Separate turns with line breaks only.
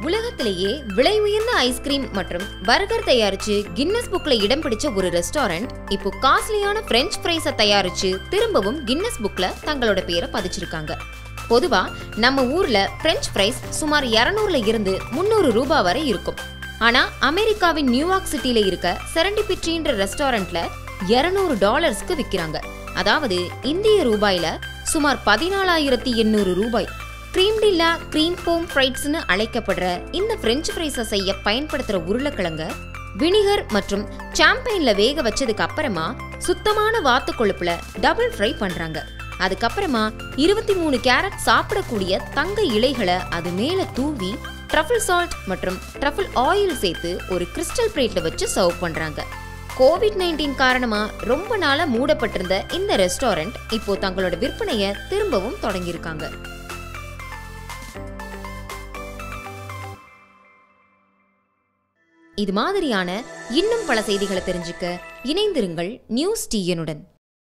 உலகத்திலேயே விலை உயர்ந்த ஐஸ்கிரீம் மற்றும் பர்கர் தயாரிச்சு கின்னஸ் புக்ல இடம் பிடிச்ச ஒரு ரெஸ்டாரண்ட் இப்போ காஸ்ட்லியான பிரெஞ்ச் ஃப்ரைஸ தயாரிச்சு திரும்பவும் கின்னஸ் புக்ல தங்களோட பேரை பதிச்சிருக்காங்க பொதுவா நம்ம ஊர்ல பிரெஞ்ச் ஃப்ரைஸ் சுமார் 200ல இருந்து முந்நூறு ரூபாய் வரை இருக்கும் ஆனா அமெரிக்காவின் நியூயார்க் சிட்டில இருக்க செரண்டிபிட்ரின்ற ரெஸ்டாரண்ட்ல 200 டாலர்ஸ்க்கு விக்கிறாங்க அதாவது இந்திய ரூபாயில சுமார் பதினாலாயிரத்தி எண்ணூறு ரூபாய் கிரீம் டில்லா கிரீம் போம் ஃப்ரைட்ஸ்னு அழைக்கப்படுற இந்த பிரெஞ்ச் ஃப்ரைஸை செய்ய பயன்படுத்துற உருளைக்கிழங்க வினிகர் மற்றும் சாம்பைன்ல வேக வச்சதுக்கு அப்புறமா சுத்தமான வாத்து கொழுப்புல டபுள் ஃப்ரை பண்றாங்க அதுக்கப்புறமா இருபத்தி மூணு கேரட் சாப்பிடக்கூடிய தங்க இலைகளை அது மேல தூவி ட்ரஃபிள் சால்ட் மற்றும் ட்ரஃபிள் ஆயில் சேர்த்து ஒரு கிறிஸ்டல் பிளேட்ல வச்சு சர்வ் பண்றாங்க கோவிட் நைன்டீன் காரணமா ரொம்ப நாளா மூடப்பட்டிருந்த இந்த ரெஸ்டாரண்ட் இப்போ தங்களோட விற்பனையை திரும்பவும் தொடங்கியிருக்காங்க இது மாதிரியான இன்னும் பல செய்திகளை தெரிஞ்சுக்க இணைந்திருங்கள் நியூஸ் டிஎனுடன்